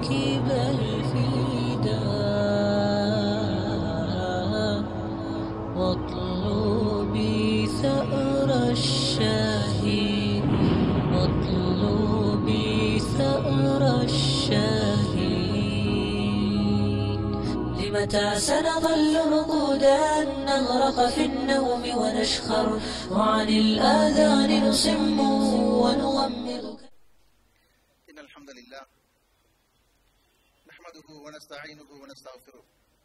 راكب الفداء واطلبي ثأر الشهيد واطلبي ثأر الشهيد لمتى سنظل رقودا نغرق في النوم ونشخر وعن الآذان نصم ونغمض إن الحمد لله نحمده ونستعينه ونستغفره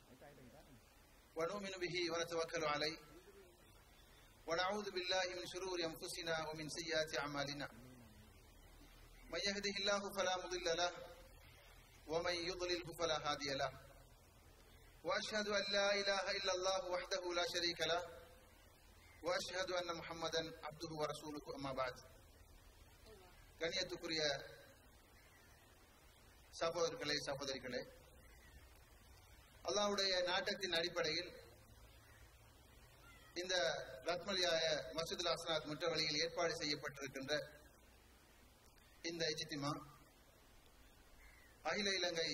ونؤمن به ونتوكل عليه ونعوذ بالله من شرور أنفسنا ومن سيئات أعمالنا من يهده الله فلا مضل له ومن يضلله فلا هادي له وأشهد أن لا إله إلا الله وحده لا شريك له وأشهد أن محمدا عبده ورسوله أما بعد கண்ணியத்துக்குரிய சகோதரர்களே சகோதரிகளே அல்லாஹ்வுடைய நாட்டத்தின் அடிப்படையில் இந்த ரத்மலியாய மசூதுல் அஸ்னாத் முற்றவழியில் ஏற்பாடு செய்யப்பட்டிருக்கின்ற இந்த இஜித்திமா அகில இலங்கை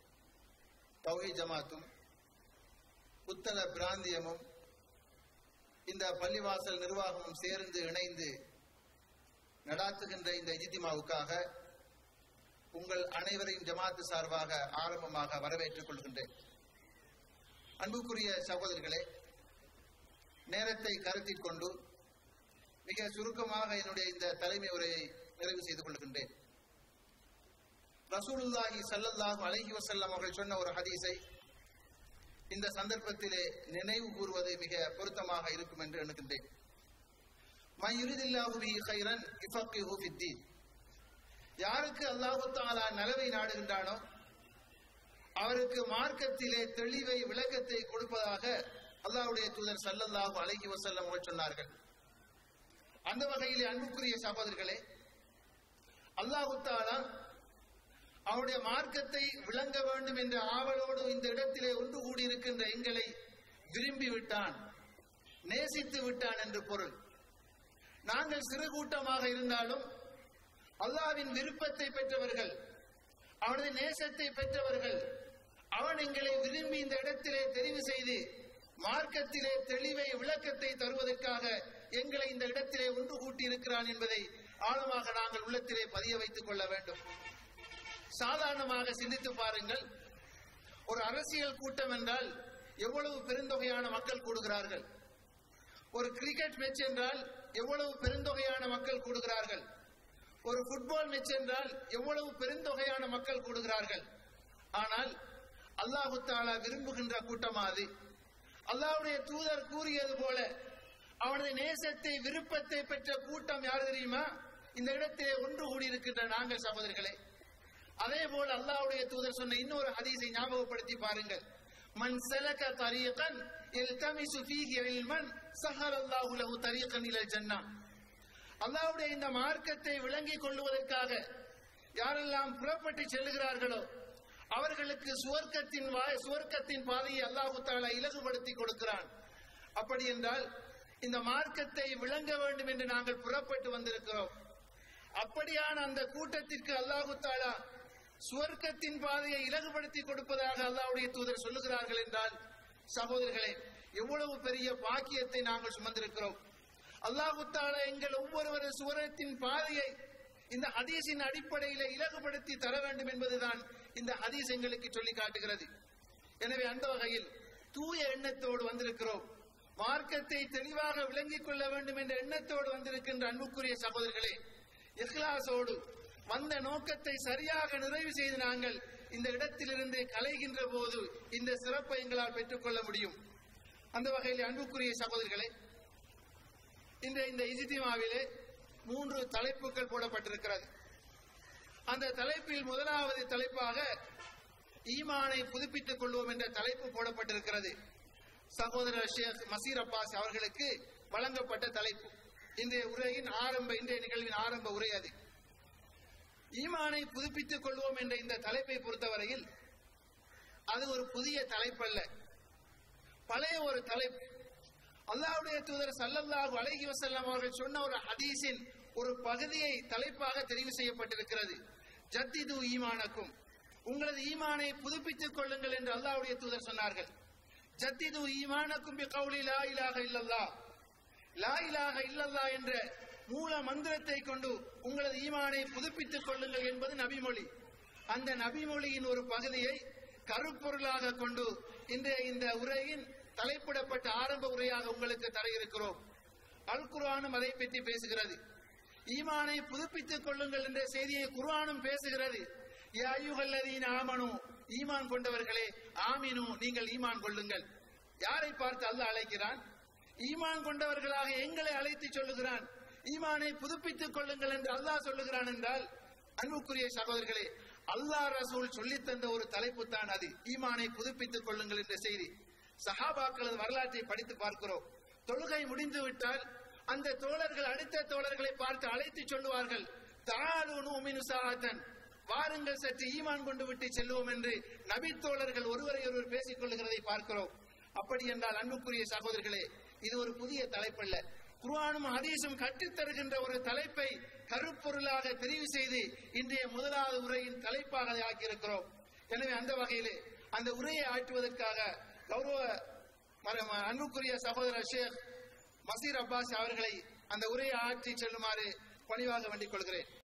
தௌஹி ஜமாத்தும் புத்தள பிராந்தியமும் இந்த பள்ளிவாசல் நிர்வாகமும் சேர்ந்து இணைந்து நடாத்துகின்ற இந்த இஜித்திமாவுக்காக உங்கள் அனைவரையும் ஜமாத்து சார்பாக ஆரம்பமாக வரவேற்றுக் கொள்கின்றேன் அன்புக்குரிய சகோதரர்களே நேரத்தை கருத்தில் கொண்டு மிக சுருக்கமாக என்னுடைய இந்த தலைமை உரையை நிறைவு செய்து கொள்கின்றேன் ரசூலுல்லாஹி ஸல்லல்லாஹு அலைஹி வஸல்லம் அவர்கள் சொன்ன ஒரு ஹதீஸை இந்த சந்தர்ப்பத்திலே நினைவு கூறுவது மிக பொருத்தமாக இருக்கும் என்று எண்ணுகின்றேன் மன் யுரிதில்லாஹு பிஹி கைரன் யுஃபக்கிஹு ஃபித்தீன் யாருக்கு அல்லாஹு தஆலா நலவை நாடுகின்றானோ அவருக்கு மார்க்கத்திலே தெளிவை விளக்கத்தை கொடுப்பதாக அல்லாஹ்வுடைய தூதர் ஸல்லல்லாஹு அலைஹி வஸல்லம் அவர்கள் சொன்னார்கள் அந்த வகையிலே அன்புக்குரிய சகோதரர்களே அல்லாஹு தஆலா அவருடைய மார்க்கத்தை விளங்க வேண்டும் என்ற ஆவலோடு இந்த இடத்திலே ஒன்று கூடியிருக்கின்ற எங்களை விரும்பி விட்டான் நேசித்து விட்டான் என்று பொருள் நாங்கள் சிறு கூட்டமாக இருந்தாலும் அல்லாவின் விருப்பத்தை பெற்றவர்கள் அவனது நேசத்தை பெற்றவர்கள் அவன் எங்களை விரும்பி இந்த இடத்திலே தெரிவு செய்து மார்க்கத்திலே தெளிவை விளக்கத்தை தருவதற்காக எங்களை இந்த இடத்திலே ஒன்று கூட்டி இருக்கிறான் என்பதை ஆழமாக நாங்கள் உள்ளத்திலே பதிய வைத்துக் கொள்ள வேண்டும் சாதாரணமாக சிந்தித்து பாருங்கள் ஒரு அரசியல் கூட்டம் என்றால் எவ்வளவு பெருந்தொகையான மக்கள் கூடுகிறார்கள் ஒரு கிரிக்கெட் மேட்ச் என்றால் எவ்வளவு பெருந்தொகையான மக்கள் கூடுகிறார்கள் ஒரு ஃபுட்பால் மேட்ச் என்றால் எவ்வளவு பெருந்தொகையான மக்கள் கூடுகிறார்கள் ஆனால் அல்லாஹு தாலா விரும்புகின்ற கூட்டமா அது அல்லாஹ்வுடைய தூதர் கூறியது போல அவனது நேசத்தை விருப்பத்தை பெற்ற கூட்டம் யார் தெரியுமா இந்த இடத்திலே ஒன்று கூடியிருக்கின்ற நாங்கள் சகோதரர்களே அதே போல அல்லாஹ்வுடைய தூதர் சொன்ன இன்னொரு ஹதீஸை ஞாபகப்படுத்தி பாருங்கள் மன் சலக தரீகன் இல்தமிசு ஃபீஹி இல்மன் ஸஹரல்லாஹு லஹு தரீகன் இலல் ஜன்னah அல்லாஹ்வுடைய இந்த மார்க்கத்தை விளங்கிக் கொள்வதற்காக யாரெல்லாம் புறப்பட்டு செல்லுகிறார்களோ அவர்களுக்கு சுவர்க்கத்தின் வாய் சுவர்க்கத்தின் பாதையை அல்லாஹு தாலா இலகுபடுத்தி கொடுக்கிறான் அப்படி என்றால் இந்த மார்க்கத்தை விளங்க வேண்டும் என்று நாங்கள் புறப்பட்டு வந்திருக்கிறோம் அப்படியான அந்த கூட்டத்திற்கு அல்லாஹு தாலா சுவர்க்கத்தின் பாதையை இலகுபடுத்தி கொடுப்பதாக அல்லாஹ்வுடைய தூதர் சொல்லுகிறார்கள் என்றால் சகோதரர்களே எவ்வளவு பெரிய பாக்கியத்தை நாங்கள் சுமந்திருக்கிறோம் அல்லாஹு தாலா எங்கள் ஒவ்வொருவர சுவரத்தின் பாதையை இந்த ஹதீஸின் அடிப்படையில இலகுபடுத்தி தர வேண்டும் என்பதுதான் இந்த ஹதீஸ் எங்களுக்கு சொல்லி காட்டுகிறது எனவே அந்த வகையில் தூய எண்ணத்தோடு வந்திருக்கிறோம் மார்க்கத்தை தெளிவாக விளங்கிக் கொள்ள வேண்டும் என்ற எண்ணத்தோடு வந்திருக்கின்ற அன்புக்குரிய சகோதரர்களே இஹ்லாசோடு வந்த நோக்கத்தை சரியாக நிறைவு செய்து நாங்கள் இந்த இடத்திலிருந்து கலைகின்ற போது இந்த சிறப்பை எங்களால் பெற்றுக்கொள்ள முடியும் அந்த வகையில் அன்புக்குரிய சகோதரர்களே இந்த இந்த இஜித்திமாவிலே மூன்று தலைப்புகள் போடப்பட்டிருக்கிறது அந்த தலைப்பில் முதலாவது தலைப்பாக ஈமானை புதுப்பித்துக் கொள்வோம் என்ற தலைப்பு போடப்பட்டிருக்கிறது சகோதரர் ஷேக் மசீர் அப்பாஸ் அவர்களுக்கு வழங்கப்பட்ட தலைப்பு இன்றைய உரையின் ஆரம்ப இன்றைய நிகழ்வின் ஆரம்ப உரை அது ஈமானை புதுப்பித்துக் கொள்வோம் என்ற இந்த தலைப்பை பொறுத்தவரையில் அது ஒரு புதிய தலைப்பல்ல பழைய ஒரு தலைப்பு அல்லாஹ்வுடைய தூதர் ஸல்லல்லாஹு அலைஹி வஸல்லம் அவர்கள் சொன்ன ஒரு ஹதீஸின் ஒரு பகுதியை தலைப்பாக தெரிவு செய்யப்பட்டிருக்கிறது ஜத்திது ஈமானக்கும் உங்களது ஈமானை புதுப்பித்துக் கொள்ளுங்கள் என்று அல்லாஹ்வுடைய தூதர் சொன்னார்கள் ஜத்திது ஈமானக்கும் பி கௌலி லா இலாஹ இல்லல்லாஹ் லா இலாஹ இல்லல்லாஹ் என்ற மூல மந்திரத்தை கொண்டு உங்களது ஈமானை புதுப்பித்துக் கொள்ளுங்கள் என்பது நபிமொழி அந்த நபிமொழியின் ஒரு பகுதியை கருப்பொருளாக கொண்டு இன்றைய இந்த உரையின் தலைப்பிடப்பட்ட ஆரம்ப உரையாக உங்களுக்கு தர இருக்கிறோம் அல் குர்ஆனும் அதை பற்றி பேசுகிறது ஈமானை புதுப்பித்துக் கொள்ளுங்கள் என்ற செய்தியை குர்ஆனும் பேசுகிறது யா அய்யுஹல்லதீன ஆமனு ஈமான் கொண்டவர்களே ஆமினு நீங்கள் ஈமான் கொள்ளுங்கள் யாரை பார்த்து அல்லாஹ் அழைக்கிறான் ஈமான் கொண்டவர்களாக எங்களை அழைத்து சொல்லுகிறான் ஈமானை புதுப்பித்துக் கொள்ளுங்கள் என்று அல்லாஹ் சொல்லுகிறான் என்றால் அன்புக்குரிய சகோதரர்களே அல்லாஹ் ரசூல் சொல்லித் தந்த ஒரு தலைப்பு தான் அது ஈமானை புதுப்பித்துக் கொள்ளுங்கள் என்ற செய்தி சஹாபாக்களது வரலாற்றை படித்து பார்க்கிறோம் தொழுகை முடிந்து விட்டால் அந்த தோழர்கள் அடுத்த தோழர்களை பார்த்து அழைத்து சொல்லுவார்கள் தாலு நூமினு சாத்தன் வாருங்கள் சற்று ஈமான் கொண்டு விட்டு செல்வோம் என்று நபி தோழர்கள் ஒருவரை ஒருவர் பேசிக் கொள்ளுகிறதை பார்க்கிறோம் அப்படி என்றால் அன்புக்குரிய சகோதரர்களே இது ஒரு புதிய தலைப்பல்ல குர்ஆனும் ஹதீஸும் கற்றுத் தருகின்ற ஒரு தலைப்பை கருப்பொருளாக தெரிவு செய்து இன்றைய முதலாவது உரையின் தலைப்பாக அதை ஆக்கியிருக்கிறோம் எனவே அந்த வகையிலே அந்த உரையை ஆற்றுவதற்காக கௌரவ மர- ம- அன்புக்குரிய சகோதரர் ஷேக் மசீர் அப்பாஸ் அவர்களை அந்த உரையை ஆற்றி செல்லுமாறு பணிவாக வேண்டிக் கொள்கிறேன்